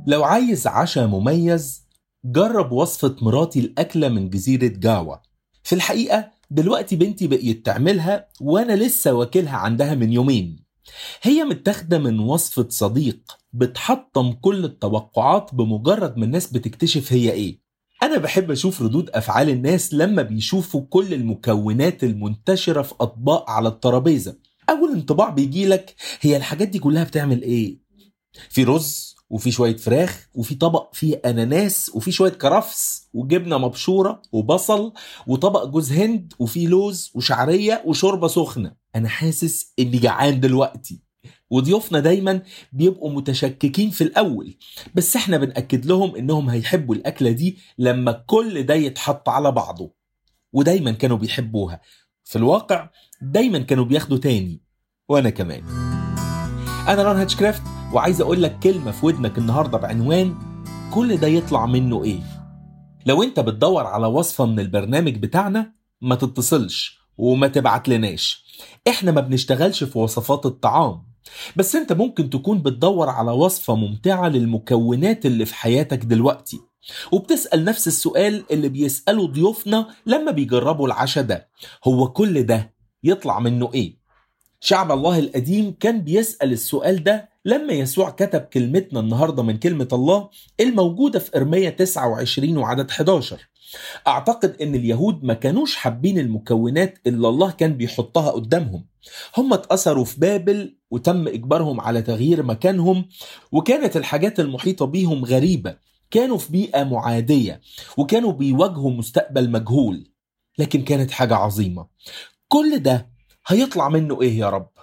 لو عايز عشاء مميز جرب وصفة مراتي الأكلة من جزيرة جاوا في الحقيقة دلوقتي بنتي بقيت تعملها وأنا لسه واكلها عندها من يومين هي متاخدة من وصفة صديق بتحطم كل التوقعات بمجرد ما الناس بتكتشف هي ايه أنا بحب أشوف ردود أفعال الناس لما بيشوفوا كل المكونات المنتشرة في أطباق على الترابيزة أول انطباع بيجيلك هي الحاجات دي كلها بتعمل إيه؟ في رز وفي شوية فراخ وفي طبق فيه أناناس وفي شوية كرفس وجبنة مبشورة وبصل وطبق جوز هند وفي لوز وشعرية وشوربة سخنة أنا حاسس إني جعان دلوقتي وضيوفنا دايما بيبقوا متشككين في الأول بس احنا بنأكد لهم إنهم هيحبوا الأكلة دي لما كل ده يتحط على بعضه ودايما كانوا بيحبوها في الواقع دايما كانوا بياخدوا تاني وأنا كمان أنا ران هاتشكرافت وعايز أقول لك كلمة في ودنك النهاردة بعنوان كل ده يطلع منه إيه لو أنت بتدور على وصفة من البرنامج بتاعنا ما تتصلش وما تبعت لناش احنا ما بنشتغلش في وصفات الطعام بس انت ممكن تكون بتدور على وصفة ممتعة للمكونات اللي في حياتك دلوقتي وبتسأل نفس السؤال اللي بيسأله ضيوفنا لما بيجربوا العشاء ده هو كل ده يطلع منه ايه شعب الله القديم كان بيسأل السؤال ده لما يسوع كتب كلمتنا النهاردة من كلمة الله الموجودة في إرمية 29 وعدد 11 أعتقد أن اليهود ما كانوش حابين المكونات اللي الله كان بيحطها قدامهم هم اتأثروا في بابل وتم إجبارهم على تغيير مكانهم وكانت الحاجات المحيطة بيهم غريبة كانوا في بيئة معادية وكانوا بيواجهوا مستقبل مجهول لكن كانت حاجة عظيمة كل ده هيطلع منه إيه يا رب؟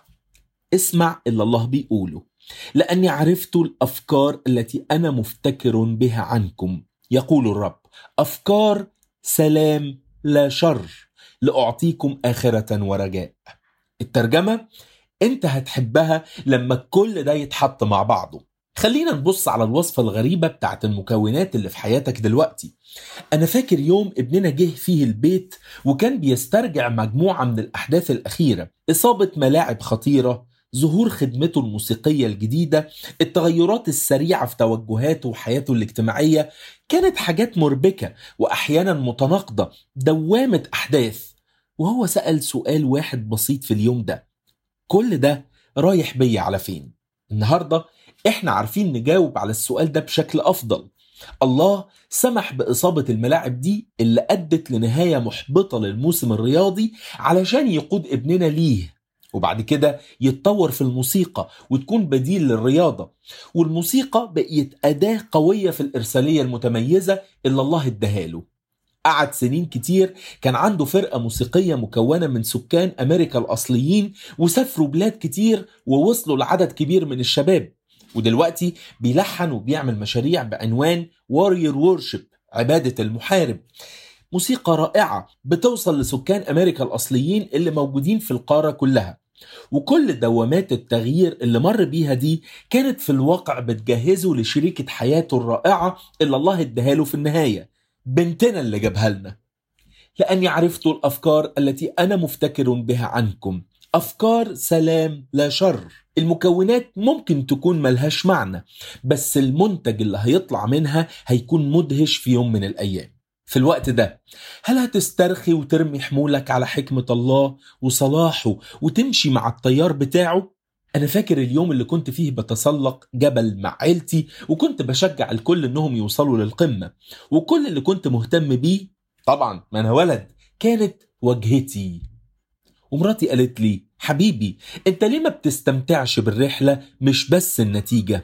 اسمع اللي الله بيقوله لأني عرفت الأفكار التي أنا مفتكر بها عنكم يقول الرب أفكار سلام لا شر لأعطيكم آخرة ورجاء الترجمة أنت هتحبها لما كل ده يتحط مع بعضه خلينا نبص على الوصفة الغريبة بتاعت المكونات اللي في حياتك دلوقتي أنا فاكر يوم ابننا جه فيه البيت وكان بيسترجع مجموعة من الأحداث الأخيرة إصابة ملاعب خطيرة ظهور خدمته الموسيقية الجديدة التغيرات السريعة في توجهاته وحياته الاجتماعية كانت حاجات مربكة وأحيانا متناقضة دوامة أحداث وهو سأل سؤال واحد بسيط في اليوم ده كل ده رايح بيا على فين النهاردة احنا عارفين نجاوب على السؤال ده بشكل أفضل الله سمح بإصابة الملاعب دي اللي أدت لنهاية محبطة للموسم الرياضي علشان يقود ابننا ليه وبعد كده يتطور في الموسيقى وتكون بديل للرياضة والموسيقى بقيت أداة قوية في الإرسالية المتميزة اللي الله اداهاله قعد سنين كتير كان عنده فرقة موسيقية مكونة من سكان أمريكا الأصليين وسافروا بلاد كتير ووصلوا لعدد كبير من الشباب ودلوقتي بيلحن وبيعمل مشاريع بعنوان واريور وورشيب عبادة المحارب موسيقى رائعة بتوصل لسكان أمريكا الأصليين اللي موجودين في القارة كلها وكل دوامات التغيير اللي مر بيها دي كانت في الواقع بتجهزه لشريكة حياته الرائعة اللي الله اداها في النهاية بنتنا اللي جابها لنا لأني عرفت الأفكار التي أنا مفتكر بها عنكم أفكار سلام لا شر المكونات ممكن تكون ملهاش معنى بس المنتج اللي هيطلع منها هيكون مدهش في يوم من الأيام في الوقت ده هل هتسترخي وترمي حمولك على حكمة الله وصلاحه وتمشي مع التيار بتاعه؟ أنا فاكر اليوم اللي كنت فيه بتسلق جبل مع عيلتي وكنت بشجع الكل إنهم يوصلوا للقمة وكل اللي كنت مهتم بيه طبعا ما أنا ولد كانت وجهتي ومراتي قالت لي حبيبي انت ليه ما بتستمتعش بالرحلة مش بس النتيجة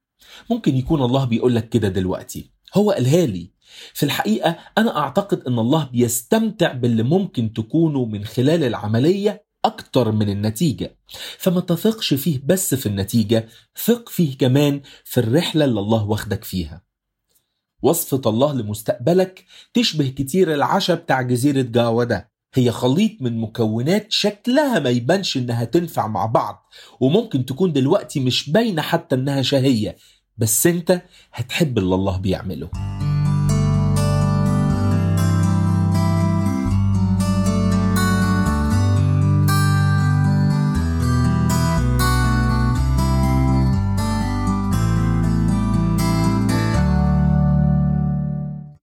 ممكن يكون الله بيقول لك كده دلوقتي هو قالها لي في الحقيقة أنا أعتقد أن الله بيستمتع باللي ممكن تكونه من خلال العملية أكتر من النتيجة فما تثقش فيه بس في النتيجة ثق فيه كمان في الرحلة اللي الله واخدك فيها وصفة الله لمستقبلك تشبه كتير العشاء بتاع جزيرة جاوا ده هي خليط من مكونات شكلها ما يبانش انها تنفع مع بعض وممكن تكون دلوقتي مش باينة حتى انها شهية بس انت هتحب اللي الله بيعمله